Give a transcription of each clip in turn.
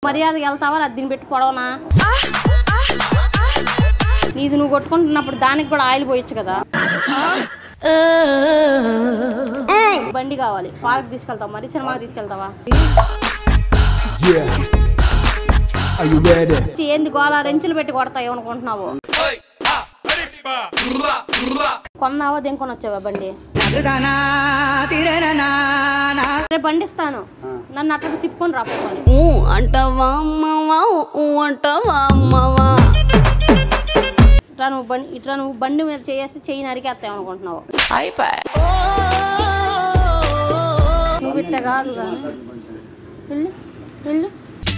మర్యాదకి వెళ్తావా అది దీన్ని పెట్టి పొడవనా నీది నువ్వు కొట్టుకుంటున్నప్పుడు దానికి కూడా ఆయిల్ పోయొచ్చు కదా బండి కావాలి పార్క్ తీసుకెళ్తావా మరి సినిమాకి తీసుకెళ్తావా Yeah. Are you ready? చి, ఏంది గోళ రెంచులు పెట్టి కొడతావు అనుకుంటున్నావు కొన్నావా దేని కొని వచ్చావా బండి రేపు బండి ఇస్తాను నన్ను అట్లా తిప్పుకొని రాపోవాలి అంటావా అమ్మవా అంటావా అమ్మవా ఇట్లా నువ్వు బండి ఇట్లా నువ్వు బండి మీద చేసి చెయ్యి నరికేస్తావు అనుకుంటున్నావు నువ్వు ఇట్లా కాదు కానీ వెళ్ళు వెళ్ళు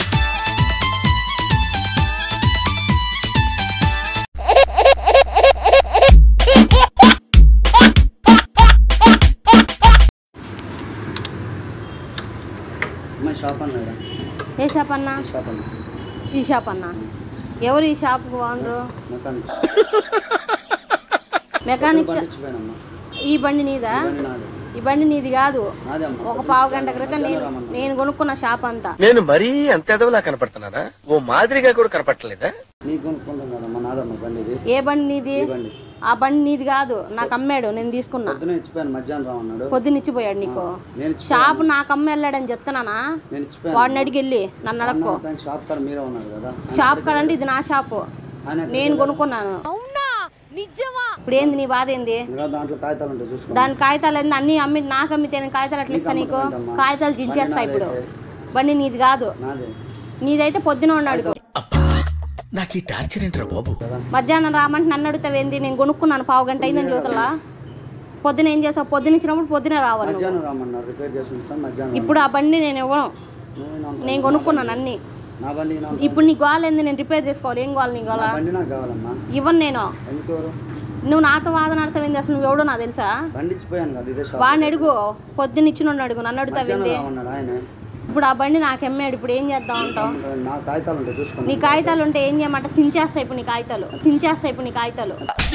అమ్మాయి షాప్ అన్నాడా ఏ షాప్ అన్నా షాప్ అన్నా ఈ షాప్ అన్నా ఎవరు ఈ షాప్కి ఓనరు మెకానిక్ మెకానిక్ షా- పండించిపోయానమ్మా ఈ బండి నీదా బండి నాది ఈ బండి నీది కాదు నాదే అమ్మా ఒక పావు గంట క్రితం నేను నేను కొనుక్కున్న షాప్ అంతా నేను మరీ అంత ఎదవలా కనపడుతున్నారా ఓ మాదిరిగా కూడా కనపడలేదా నీకు కొనుక్కుంటాం కదమ్మా నాదమ్మా బండి ఇది ఏ బండి నీది ఈ బండి ఆ బండి నీది కాదు నాకు అమ్మాడు నేను తీసుకున్నా పొద్దున ఇచ్చిపోయాను మధ్యాహ్నం రామన్నాడు పొద్దున్న ఇచ్చిపోయాడు నీకు నేను ఇచ్చి షాప్ నాకు అమ్మ వెళ్ళాడని చెప్తున్నానా నేను ఇచ్చిపోయాను వాడిని అడిగి వెళ్ళి నన్ను అడక్కో కానీ షాప్ కాడ మీరే ఉన్నారు కదా షాప్ కాడంటే ఇది నా షాపు ఆయన నేను కొనుక్కున్నాను ఇప్పుడు ఏంది నీ బాధ ఏంది ఇంకా దాంట్లో కాగితాలు ఉంటాయి చూసుకో దాని కాగితాలు ఏంది అన్ని అమ్మి నాకు అమ్మితే నేను కాగితాలు ఎట్లా ఇస్తా నీకు అమ్ముతావేంటమ్మా? కాగితాలు జించేస్తా బండి ఇప్పుడు నాదైతే. బండి నీది కాదు నాదే నీదైతే పొద్దున ఉన్నాడు నాకు ఈ టార్చర్ ఏంట్రా బాబు మధ్యాహ్నం రామంటే నన్ను అడుగుతావేంది నేను కొనుక్కున్నాను పావు గంట అయిందని చూతలా పొద్దున ఏం చేసావు పొద్దున ఇచ్చినప్పుడు పొద్దునే రావాలి నువ్వు. మధ్యాహ్నం రామన్నారు రిపేర్ చేసి ఉంచుతాను మధ్యాహ్నం ఇప్పుడు ఆ బండి నేను ఇవ్వను నువ్వు నా- నేను కొనుక్కున్నాను అన్ని నా బండి నా ఇప్పుడు నీ గోల్ ఏంది నేను రిపేర్ చేసుకోవాలి ఏం గోల్ నీ గోల నా బండి నాకు కావాలమ్మా ఇవ్వను నేను ఎందుకు ఎవరు నువ్వు నాతో వాదన అర్థమైంది అసలు నువ్వు ఎవడో నాకు తెలుసా బండి ఇచ్చిపోయాను కదా ఇదే షాప్ వాడిని అడుగు పొద్దున్న ఇచ్చిన అడుగు నన్ను మధ్యాహ్నం అడుగుతావేంది రామన్నాడు ఆయన ఇప్పుడు ఆ బండి నాకు ఎమ్మాడు ఇప్పుడు ఏం చేద్దాం అంటావు నా కాగితాలు ఉంటాయి నీ చూసుకోండి కాగితాలు ఉంటే ఏం చేయమంట చించేస్తాయి ఇప్పుడు నీ కాగితాలు చించేస్తాయి ఇప్పుడు నీ కాగితాలు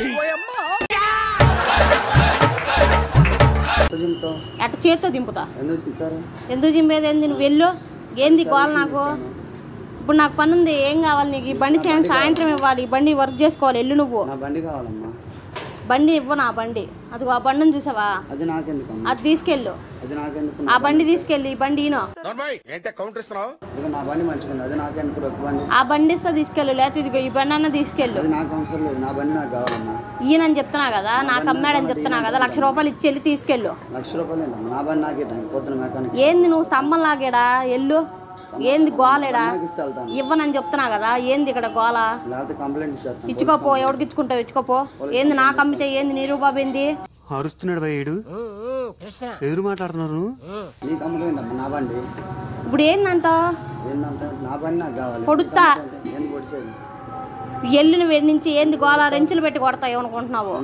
ఎంత చింపుతావు అట్ట చేత్తో దింపుతా ఎందుకు చింపుతారు ఎందుకు చింపేది ఏంది నువ్వు వెళ్ళు ఏంది గోల నాకు ఇప్పుడు నాకు పని ఉంది ఏం కావాలి నీకు ఈ బండి చేయండి సాయంత్రం ఇవ్వాలి ఈ బండి వర్క్ చేసుకోవాలి వెళ్ళు నువ్వు నా బండి కావాలమ్మా బండి ఇవ్వు నా బండి అది ఆ బండిని చూసావా అది నాకెందుకమ్మా అది తీసుకెళ్ళు అది నాకెందుకు ఆ బండి తీసుకెళ్ళి ఈ బండి ఈనో ఏంటే కౌంటర్ ఇస్తున్నావు ఇక నా బండి మంచిగా అది నాకెందుకు ఒక బండి ఆ బండి ఇస్తా తీసుకెళ్ళు లేకపోతే ఇదిగో ఈ బండి అన్న తీసుకెళ్ళు అది నాకు అవసరం లేదు నా బండి నాకు కావాలమ్మా ఈయనని చెప్తున్నా కదా నాకు అమ్మాడని చెప్తున్నా కదా లక్ష రూపాయలు ఇచ్చి వెళ్ళి తీసుకెళ్ళు లక్ష రూపాయలు ఏంటమ్మా నా బండి నాకే టైం పొద్దున మెకానిక్ ఏంది నువ్వు స్తంభం లాగాడా ఎల్లు ఏంది గోలేడా నాకు ఇస్తే వెళ్తాను ఇవ్వనని చెప్తున్నా కదా ఏంది ఇక్కడ గోల లేకపోతే కంప్లైంట్ ఇచ్చేస్తాను ఇచ్చుకోపో ఎవడికి ఇచ్చుకుంటావు ఇచ్చుకోపో ఏంది నాకు అమ్మితే ఏంది నీరూబాబు ఏంది అరుస్తున్నాడు భయ్యుడు ఎదురు మాట్లాడుతున్నారు నీకు అమ్ముతుందమ్మా నా బండి ఇప్పుడు ఏందంటావు ఏంటంటే నా బండి నాకు కావాలి పొడుత్తా. నేను పొడిచేది ఎల్లు నువ్వు వెడి నుంచి ఏంది గోల రెంచులు పెట్టి కొడతావు అనుకుంటున్నావు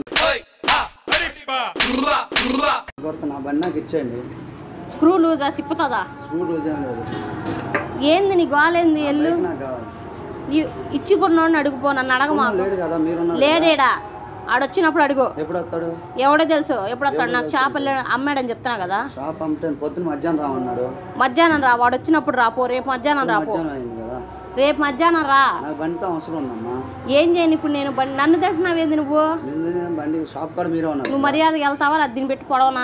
కొడితే నా బండి నాకు ఇచ్చేయండి స్క్రూ లూజా తిప్పుతుందా స్క్రూ రోజు ఏం లేదు ఏంది నీ గోల ఏంది ఎల్లు బైక్ నాకు కావాలి ఈ- ఇచ్చిపున్నోడిని అడుగుపో నన్ను అడగమాకు లేడు కదా మీరున్నారు లేడేడా ఆడొచ్చినప్పుడు అడుగు ఎప్పుడు వస్తాడు ఎవడో తెలుసు ఎప్పుడు వస్తాడు నాకు చేపలు అమ్మాడని చెప్తున్నా కదా షాప్ అమ్మితే పొద్దున మధ్యాహ్నం రామన్నాడు మధ్యాహ్నం రా వాడు వచ్చినప్పుడు రాపో రేపు మధ్యాహ్నం రాపో మధ్యాహ్నం అయింది కదా రేపు మధ్యాహ్నం రా నాకు బండితో అవసరం ఉందమ్మా ఏం చేయను ఇప్పుడు నేను బండి నన్ను తింటున్నావేంది నువ్వు నింద నేను బండి షాప్ కాడ మీరే ఉన్నారు నువ్వు మర్యాదకి వెళ్తావా అది దీన్ని పెట్టి పొడవనా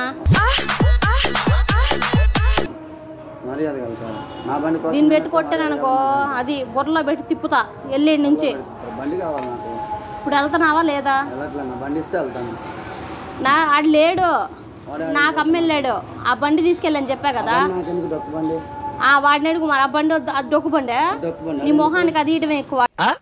మర్యాద వెళ్తాను నా బండి కోసం దీన్ని పెట్టి కొట్టాననుకో అది బుర్రలో పెట్టి తిప్పుతా వెళ్ళేటి నుంచి బండి కావాలి నాకు ఇప్పుడు వెళ్తున్నావా లేదా వెళ్ళట్లే నా బండి ఇస్తే వెళ్తాను నా ఆడు లేడు వాడు నాకు అమ్మెళ్ళాడు ఆ బండి తీసుకెళ్ళని చెప్పా కదా బండి నాకెందుకు డొక్కు బండి ఆ వాడిని అడుగు మరి ఆ బండి వద్దు, అది డొక్కు బండే డొక్కు బండి నీ మొహానికి అది ఇయటమే ఎక్కువ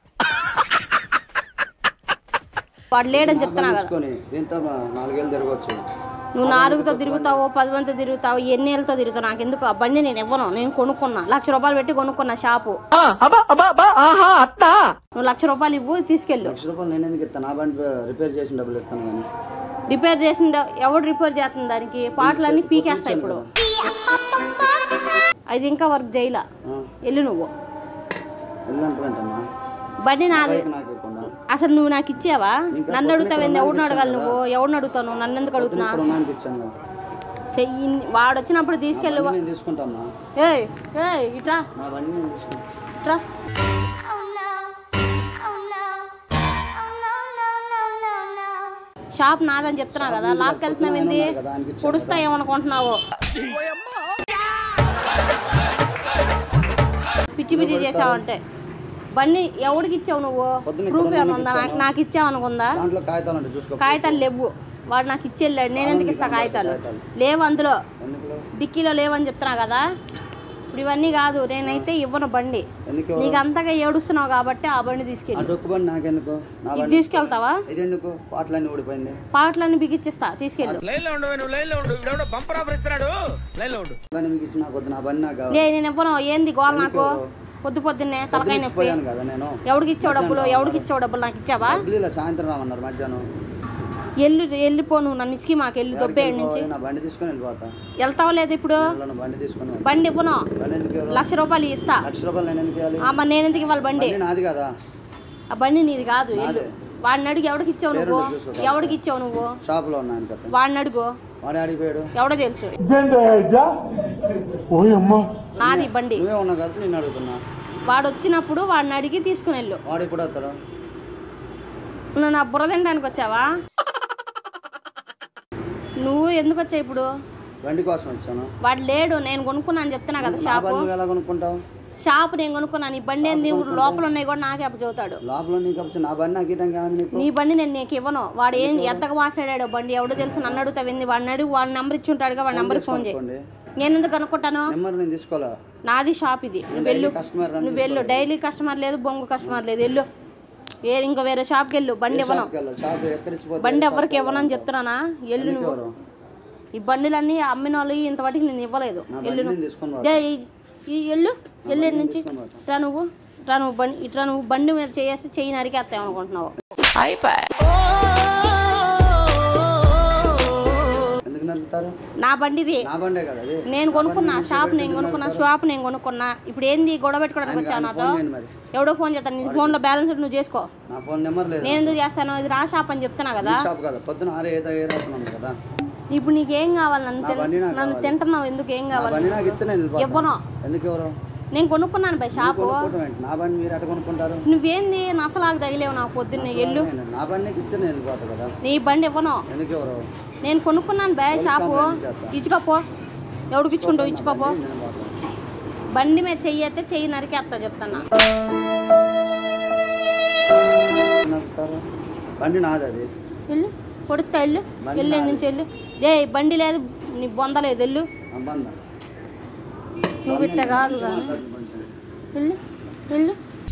వాడు లేడని చెప్తున్నా కదా ఉంచుకొని దీంతో మా నాలుగేళ్ళు తిరగవచ్చు నువ్వు నాలుగుతో తిరుగుతావు పది మందితో తిరుగుతావు ఎన్ని ఏళ్ళతో తిరుగుతావు నాకు ఎందుకు ఆ బండి నేను ఇవ్వను నేను కొనుక్కున్నా లక్ష రూపాయలు పెట్టి కొనుక్కున్నా షాపు నువ్వు లక్ష రూపాయలు ఇవ్వు తీసుకెళ్ళు లక్ష రూపాయలు నేను ఎందుకు ఇస్తాను నా బండి రిపేర్ చేసిన డబ్బులు ఇస్తాను కానీ రిపేర్ చేసిన ఎవడు రిపేర్ చేస్తుంది దానికి పాటలన్నీ పీకేస్తాయి ఇప్పుడు అది ఇంకా వర్క్ చేయలా ఆ, వెళ్ళు నువ్వు వెళ్ళంటావేంటమ్మా బండి నాది బైక్ నాకు ఇవ్వకుండా అసలు నువ్వు నాకు ఇచ్చావా ఇంకా నన్ను పొద్దున్న అడుగుతావు ఎవడిని ఇక్కడ అడగాలి ఉన్నాను నువ్వు ఎవడిని అడుగుతావు నువ్వు నన్ను ఎందుకు పొద్దున అడుగుతున్నా ఇక్కడ ఉన్నానికి ఇచ్చాను కదా. చెయ్యి ఇన్ని- వాడు వచ్చినప్పుడు తీసుకెళ్ళు బండి నేను తీసుకుంటామ్మా ఏయ్ ఏయ్ ఇట్లా నా బండి నేను తీసుకుంటా ఇట్రా షాప్ నాదని చెప్తున్నా కదా లాక్కెళ్తున్నావు ఏంది కదా, ఆయనకి ఇచ్చాను పొడుస్తా ఏమనుకుంటున్నావు పిచ్చి పిచ్చి చేసావంటే బండి ఎవడికి ఇచ్చావు నువ్వు పొద్దున్న ప్రూఫ్ ఇక్కడ ఏమైనా ఉందా నాకు నాకు ఇచ్చావు అనుకుందా దాంట్లో కాగితాలు ఉంటాయి చూసుకో కాగితాలు లేవు వాడు నాకు ఇచ్చి వెళ్ళాడు నేను ఎందుకు ఇస్తా కాగితాలు కాగితాలు. లేవు అందులో ఎందుకు లేవు? డిక్కీలో లేవని చెప్తున్నా కదా ఇప్పుడు ఇవన్నీ కాదు నేనైతే ఇవ్వను బండి ఎందుకు ఇవ్వరు? నీకు అంతగా ఏడుస్తున్నావు కాబట్టి ఆ బండి ఆ తీసుకెళ్ళి డొక్కు బండి నాకెందుకు నా ఇది బండి తీసుకెళ్తావా ఇది ఎందుకు పాటలన్నీ ఊడిపోయింది పాటలన్నీ బిగిచ్చిస్తా తీసుకెళ్ళు లైన్ లో ఉండు నువ్వు లైన్ లో ఉండు ఇవిడెవడో బంపర్ ఆఫర్ ఇస్తున్నాడు లైన్ లో ఉండు అట్లనే మీకు ఇచ్చిన నాకు వద్దు నా బండి నాకు కావాలి లే నేను ఇవ్వను ఏంది గోల నాకు ఎందుకు? పొద్దు పొద్దున్నే తలకాయ పొద్దున్న నొప్పి ఇచ్చిపోయాను కదా నేను ఎవడికి ఇచ్చావు డబ్బులు మధ్యాహ్నం ఎవడికి ఇచ్చావు డబ్బులు నాకు ఇచ్చావా డబ్బులు ఇలా సాయంత్రం రామన్నారు మధ్యాహ్నం ఎల్లు వెళ్ళిపో నువ్వు నన్ను ఇసుకి మాకు వెళ్ళి ఎక్కడికి దొబ్బేడు నుంచి వెళ్ళిపోవాలి? నా బండి తీసుకొని వెళ్ళిపోతా వెళ్తావా లేదు ఇప్పుడు నేను బండి తీసుకొని వెళ్తా. బండి ఇవ్వను బండి ఎందుకు ఇవ్వరు? లక్ష రూపాయలు ఇస్తా లక్ష రూపాయలు నేను ఎందుకు ఇవ్వాలి ఆ మరి నేను ఎందుకు ఇవ్వాలి బండి బండి నాది కదా ఆ బండి నీది కాదు ఎల్లు నాదే. వాడిని అడుగు ఎవడికి ఇచ్చావు నువ్వు పేరుండదు చూసుకో. ఎవడికి ఇచ్చావు నువ్వు షాప్లో ఉన్నాను కదా వాడిని అడుగు వాడే అడిగిపోయాడు ఎవడో తెలుసు నాది బండి నువ్వే ఉన్నావు కదా నేను అడుగుతున్నా వాడు వచ్చినప్పుడు వాడిని అడిగి తీసుకుని వెళ్ళు వాడు ఎప్పుడు వస్తాడు నువ్వు నా బుర్ర తినడానికి వచ్చావా నువ్వు ఎందుకు వచ్చావు ఇప్పుడు బండి కోసం వచ్చాను వాడు లేడు నేను కొనుక్కున్నాను చెప్తున్నా కదా నా షాపు బండి నువ్వు ఎలా కొనుక్కుంటావు షాప్ నేను కొనుక్కున్నాను ఈ బండి ఏంది లోపల ఉన్నాయి కూడా నాకే అప్పు చదువుతాడు లోపల నీకు వచ్చి నా బండి నాకు ఇవ్వడానికి ఏమైంది నీకు నీ బండి నేను నీకు ఇవ్వను వాడు ఏం ఎంతగా మాట్లాడాడో బండి ఎవడో తెలుసు నన్ను అడుగుతావింది వాడిని అడుగు వాడి నెంబర్ ఇచ్చి ఉంటాడుగా వాడి నెంబర్ ఫోన్ చేయి అనుకోండి నేను ఎందుకు అనుకుంటాను నెంబర్ నేను తీసుకోవాలా నాది షాప్ ఇది నువ్వు వెళ్ళు కస్టమర్ రన్ నువ్వు వెళ్ళు డైలీ కస్టమర్ లేదు బొంగు కస్టమర్ లేదు వెళ్ళు వేరే ఇంకో వేరే షాప్కి వెళ్ళు బండి ఇవ్వను షాప్కి వెళ్ళాలి షాప్ ఎక్కడ ఇచ్చిపోతే బండి ఎవరికి ఇవ్వనని చెప్తున్నానా ఎల్లు ఎందుకు నువ్వు ఎవరు? ఈ బండిలన్నీ అమ్మిన వాళ్ళు ఇంతవాటికి నేను ఇవ్వలేదు నా ఎల్లు బండి నువ్వు నేను తీసుకొని డే, పోతా. ఈ- ఈ ఎల్లు ఎల్లు ఈడ నుంచి తీసుకొని పోతా. రా నువ్వు రా నువ్వు బండి ఇట్లా నువ్వు బండి మీద చేసి చెయ్యి నరికేస్తావు అనుకుంటున్నావు ఎందుకు నడుపుతారు నా బండిది నా బండే కదా అది నేను కొనుక్కున్నా బండి షాప్ నుంచి నేను ఎందుకు కొనుక్కున్నా నడుపుతారు? షాప్ నేను కొనుక్కున్నా ఇప్పుడు ఏంది గొడవ పెట్టుకోవడానికి ఆయన- వచ్చావు ఆయన నాతో ఫోన్ చేయండి మరి ఎవడో ఫోన్ చేస్తాను నీ ఫోన్లో బ్యాలెన్స్ ఉంటే నువ్వు చేసుకో నా ఫోన్ నెంబర్ లేదు నేను ఎందుకు చేస్తాను ఇది రా షాప్ అని చెప్తున్నా కదా ఈ షాప్ కదా పొద్దున ఆరే ఏదో ఏరాడుతున్నాను కదా ఇప్పుడు నీకేం కావాలి నన్ను నా తిన్- బండి నాకు నన్ను కావాలి. తింటున్నావు ఎందుకు ఏం నా కావాలి బండి నాకు ఇస్తే నేను వెళ్ళిపోతాను. ఇవ్వను. ఎందుకు ఎవరు నేను కొనుక్కున్నాను బై షాపు కొనుక్కోవటం ఏంటి? నా బండి మీరు ఎట్ట కొనుక్కుంటారు నువ్వేంది నసలాగా తగిలేవు నాకు పొద్దున్నే ఎల్లు నేను- నా బండి నీకు ఇస్తే నేను వెళ్ళిపోతా కదా నీ బండి ఇవ్వను ఎందుకు ఎవరు నేను కొనుక్కున్నాను బే షాపు కంప్లైంట్ చేస్తా. ఇచ్చుకోపో ఎవడికి ఇచ్చుకుంటావు ఇచ్చుకోపో నేను పోతాను. బండి మీద చెయ్యి అయితే చెయ్యి నరికేస్తా చెప్తాను నడుపుతారు బండి నాది అది వెళ్ళు కొడుతా వెళ్ళు బండి వెళ్ళు నాది. నుంచి వెళ్ళు ఏ బండి లేదు నీ బొంద లేదు వెళ్ళు సంబంధం నువ్వు ఇట్ట కాదు కానీ వెళ్ళు వెళ్ళు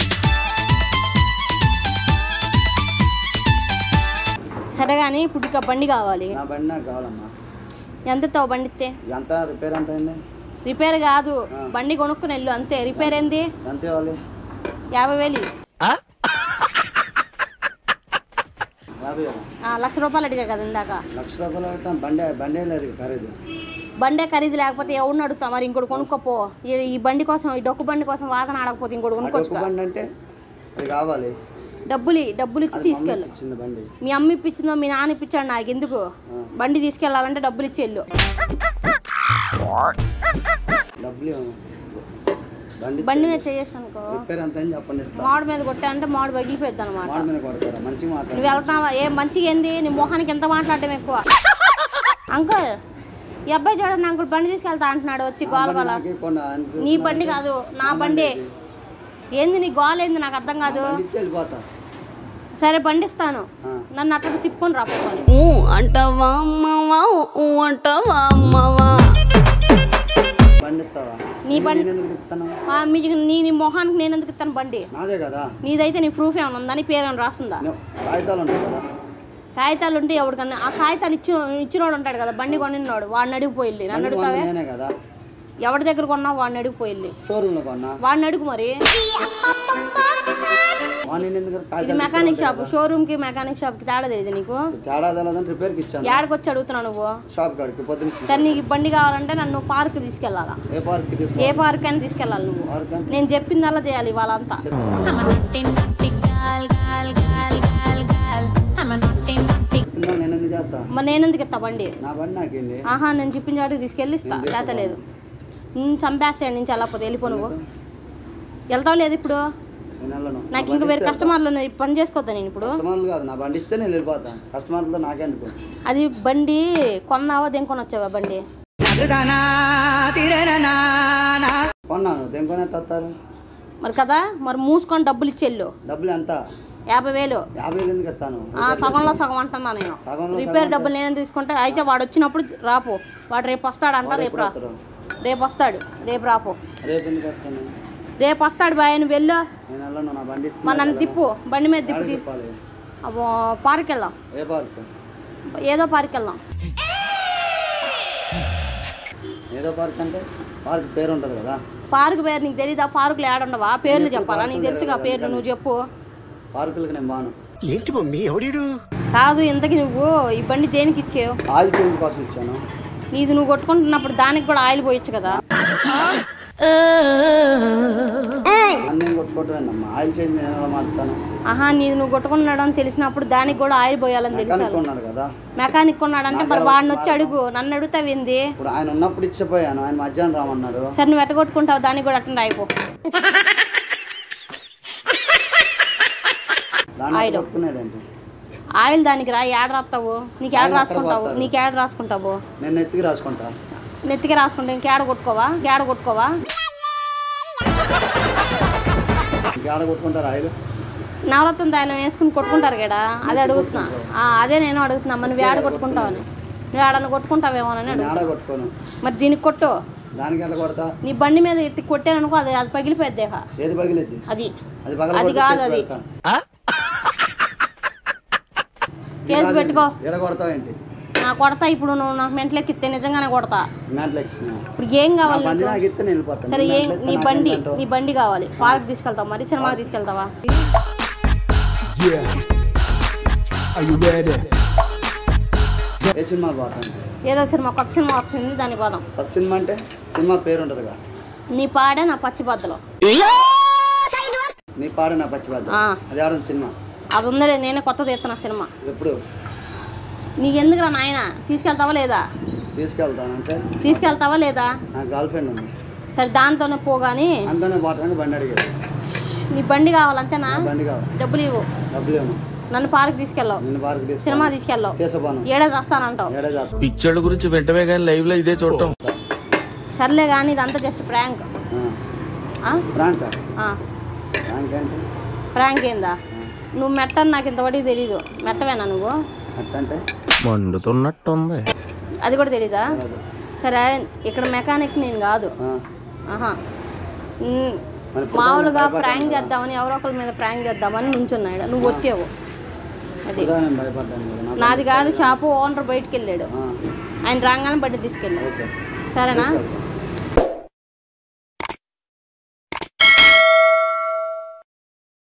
సరే కానీ ఇప్పుడు ఇక బండి కావాలి నా బండి నాకు కావాలమ్మా ఎంత ఇస్తావు బండి ఇస్తే ఎంత రిపేర్ ఎంత అయింది రిపేర్ కాదు ఆ. బండి కొనుక్కుని వెళ్ళు అంతే రిపేర్ ఏంది ఎంత ఇవ్వాలి యాభై వేలు ఇయ్యి. యాభై వేలు ఆ, లక్ష రూపాయలు అడిగా కదా ఇందాక లక్ష రూపాయలు పెట్టాం బండి బండే లేదు ఇక ఖరీదు బండే ఖరీదు లేకపోతే ఎవరిని అడుగుతా మరి ఇంకోటి కొనుక్కోపో ఈ- ఈ బండి కోసం ఈ డొక్కు బండి కోసం వాదన ఆడకపోతే ఇంకోటి ఆ కొనుక్కోవచ్చు డొక్కు బండి అంటే అది కావాలి డబ్బులు ఇయ్యి, డబ్బులు ఇచ్చి అది మమ్మీ తీసుకెళ్ళు ఇచ్చింది బండి మీ అమ్మ ఇప్పించిందో మీ నాన్న ఇప్పించాడు నాకు ఎందుకు బండి తీసుకెళ్ళాలంటే డబ్బులు ఇచ్చి వెళ్ళు డబ్బులు ఇవ్వను. బండి బండి మీద చేయేసి అనుకో రిపేర్ ఎంత అని చెప్పండి ఇస్తా మామిడి మీద కొట్టా అంటే మామిడి పగిలిపోద్ది అనమాట వాడి మీద కొడతారా మంచిగా నువ్వు మాట్లాడు వెళ్తావా ఏ మంచిగా ఏంది నీ మొహానికి ఎంత మాట్లాడటం ఎక్కువ అంకుల్ ఈ అబ్బాయి చూడండి అంకుల్ బండి తీసుకెళ్తా అంటున్నాడు వచ్చి గోల గోల నాకే కొన్ని అంత- నీ బండి కాదు నా బండి ఏంది నీ గోల ఏంది నాకు అర్థం నా కాదు బండి ఇస్తే వెళ్ళిపోతా సరే బండి ఇస్తాను ఆ. నన్ను అట్లా తిప్పుకొని రాపుకొని అంటావా అమ్మవా అంటావా అమ్మవా బండి ఇస్తావా నీ బండి- నేను ఎందుకు తిప్పుతాను మీకు నీ నీ మొహానికి నేను ఎందుకు ఇస్తాను బండి నాదే కదా నీదైతే నీ ప్రూఫ్ ఏమైనా ఉందా నీ పేరు ఏమైనా రాస్తుందా నువ్వు కాగితాలు ఉంటాయి కదా కాగితాలు ఉంటే ఎవరికన్నా ఆ కాగితాలు ఇచ్చి ఇచ్చినోడు ఉంటాడు కదా బండి కొనినోడు వాడిని అడిగిపోయి నన్ను బండి అడుగుతావే కొన్నది నేనే కదా ఎవరి దగ్గర కొన్నావు వాడిని అడిగిపోయి షోరూమ్ లో కొన్నా వాడిని అడుగు మరి వాడిని నేను ఎందుకు ఇది కాగితాలు మెకానిక్ తిప్పుతూ షాప్ ఉంటాయి షోరూమ్ కి మెకానిక్ షాప్ కి తేడా తెలియదు నీకు కదా. తేడా తెలదని రిపేర్కి ఇచ్చాను ఏడకి వచ్చి అడుగుతున్నావు నువ్వు షాప్ కాడికి పొద్దున్న సరే నీకు ఈ బండి కావాలంటే నన్ను పార్క్ తీసుకెళ్ళాలా ఏ పార్క్కి తీసుకో ఏ పార్క్ అని తీసుకెళ్ళాలి నువ్వు పార్క్ అంటే నేను చెప్పిందల్లా చేయాలి వాళ్ళంతా చెప్పిందా నేను ఎందుకు చేస్తా మరి నేను ఎందుకు ఇస్తా బండి నా బండి నాకేంటి ఆహా నేను చెప్పింది చాటుకు తీసుకెళ్ళి ఇస్తా నేను లేత లేదు నేను చంపేస్తాను నుంచి వెళ్ళకపోతే వెళ్ళిపో నువ్వు వెళ్తావు లేదు ఇప్పుడు నేను వెళ్ళను నాకు ఇంకా వేరే కస్టమర్లు ఉన్నాయి. పని చేసుకోవద్దా నేను ఇప్పుడు కస్టమర్లు కాదు నా బండి ఇస్తే నేను వెళ్ళిపోతాను కస్టమర్లతో నాకెందుకు అది బండి కొన్నావా దేనికొని వచ్చావా బండి కొన్నాను దేనికొనట్టు వస్తారు మరి కదా మరి మూసుకొని డబ్బులు ఇచ్చేళ్ళు డబ్బులు ఎంత యాభై వేలు యాభై వేలు ఎందుకు ఇస్తాను ఆ, సగంలో సగం అంటున్నా నేను సగంలో రిపేర్ డబ్బులు నేను తీసుకుంటే అయితే వాడు వచ్చినప్పుడు రాపో వాడు రేపు వస్తాడంట వాడు రేపు ఎప్పుడు రా వస్తారు? రేపు వస్తాడు రేపు రాపో రేపు ఎందుకు వస్తాను రేపు వస్తాడు బాయ్ నువ్వు వెళ్ళు నేను వెళ్ళను నా బండి ఇస్తే మరి నన్ను తిప్పు బండి మీద తిప్పు ఆడికి తీసు తిప్పాలి అబ్బో పార్క్ వెళ్దాం ఏ పార్క్ ఏదో పార్క్ వెళ్దాం ఏదో పార్క్ అంటే పార్క్ పేరు ఉంటుంది కదా పార్క్ పేరు నీకు తెలీదా పార్కులు ఏడుండవా పేర్లు ఎప్పుడు చెప్పాలా నీకు పార్కులు తెలుసుగా తిరగలేదు పేర్లు నువ్వు చెప్పు పార్కులకి నేను బాను ఏంటి మమ్మీ ఎవడీడు కాదు ఇంతకి నువ్వు ఈ బండి దేనికి ఇచ్చావు ఆయిల్ చేంజ్ కోసం ఇచ్చాను నీది నువ్వు కొట్టుకుంటున్నప్పుడు దానికి కూడా ఆయిల్ పోయొచ్చు కదా అన్నీ కొట్టుకోవటమేనమ్మా ఆయిల్ చేంజ్ నేను ఎలా మారుతాను ఆహా నీది నువ్వు కొట్టుకున్నాడు అని తెలిసినప్పుడు దానికి కూడా ఆయిల్ పోయాలని తెలుసు మెకానిక్ ఉన్నాడు కదా మెకానిక్ ఉన్నాడంటే మరి వాడిని వచ్చి అడుగు నన్ను అడుగుతావింది ఇప్పుడు ఆయన ఉన్నప్పుడు ఇచ్చిపోయాను ఆయన మధ్యాహ్నం రామన్నాడు సరే నువ్వు ఎట్టగొట్టుకుంటావు దానికి కూడా అట్టండి అయిపో దాన్ని ఆయిల్. కొట్టుకునేదేంటి ఆయిల్ దానికి రా ఏడ రాస్తావు నీకు ఏడ ఆయిల్ ఎక్కడ రాసుకుంటావు పోతారు? నీకు ఏడ రాసుకుంటావు నేను ఎత్తికి రాసుకుంటా నెత్తికి రాసుకుంటే ఇంకేడ కొట్టుకోవా గేడ కొట్టుకోవా ఇంకేడ కొట్టుకుంటారు ఆయిల్ నవరత్నం తైలం వేసుకుని కొట్టుకుంటారు గడా అదే అడుగుతున్నా ఆ, అదే నేను అడుగుతున్నా మరి నువ్వు ఏడ కొట్టుకుంటావని నువ్వు ఏడన్నా కొట్టుకుంటావేమోనని నేను అడుగుతున్నా ఆడ కొట్టుకోను మరి దీనికి కొట్టు దానికి ఎంత కొడతా నీ బండి మీద ఎత్తి కొట్టాననుకో అది అది పగిలిపోద్ది ఇక. ఏది పగిలిద్ది అది అది పగల అది కాదు అది. కేసు పెట్టుకో ఎడ కొడతావు ఏంటి నా కొడతా ఇప్పుడు నువ్వు నాకు మెంట్లెక్కిస్తే నిజంగానే కొడతా మ్యాట్లు ఎక్కినా ఇప్పుడు ఏం నా కావాలి బండి నీకు? నాకు ఇస్తే నేను వెళ్ళిపోతాను సరే నీ ఏం మ్యాట్లు నీ ఎక్కితే బండి నాకేంటంటావు? నీ బండి కావాలి పార్క్ తీసుకెళ్తావా మరి సినిమాకి తీసుకెళ్తావా Yeah. Are you ready? ఏ సినిమా పోతాను ఏదో సినిమా కొత్త సినిమా వస్తుంది దానికి పోదాం కొత్త సినిమా అంటే సినిమా పేరు ఉంటుందిగా నీ పాడే నా పచ్చి బద్దలు నీ పాడు నా పచ్చిబాధ ఆ. అది ఆడడం సినిమా అది ఉందలే నేనే కొత్త తీస్తున్నా సినిమా ఎప్పుడు నీకు ఎందుకురా నాయన తీసుకెళ్తావా లేదా తీసుకెళ్తానంటే తీసుకెళ్తావా లేదా నా గర్ల్ ఫ్రెండ్ ఉంది సరే దాంతోనే పోగాని అంతనే పోవటానికి బండి అడిగాడు నీ బండి కావాలంతేనా నా బండి కావాలి డబ్బులు ఇవ్వు డబ్బులు ఏమో నన్ను పార్క్ తీసుకెళ్ళావు నేను పార్క్ తీసుకు సినిమా తీసుకెళ్ళావు తీసుకోను ఏడే చేస్తానంటావు ఏడే చేస్తా పిచ్చోళ్ళ గురించి వెంటనే కానీ లైవ్ లో ఇదే చూడటం సర్లే కానీ ఇదంతా జస్ట్ ప్రాంక్ ప్రాంక్ ఆ ప్రాంక్ ఏంటి ప్రాంక్ ఏందా నువ్వు మెట్టని నాకు ఇంతవరకు తెలీదు మెట్టవేనా నువ్వు అట్టంటే మండుతున్నట్టుంది అది కూడా తెలీదా సరే ఇక్కడ మెకానిక్ నేను కాదు ఆ. ఆహా ఉమ్, మరి మామూలుగా భయపడ్డాను ప్రాంక్ కదా. చేద్దామని ఎవరో ఒకరి మీద ప్రాంక్ చేద్దామని నుంచున్నాడు నువ్వు వచ్చావు అది ఉదా నేను భయపడ్డాను కదా నా నాది కాదు షాపు ఓనర్ బయటికి వెళ్ళాడు ఆ, ఆయన రాగానే బండి తీసుకెళ్ళాడు ఓకే సరేనా తీసుకెళ్తా.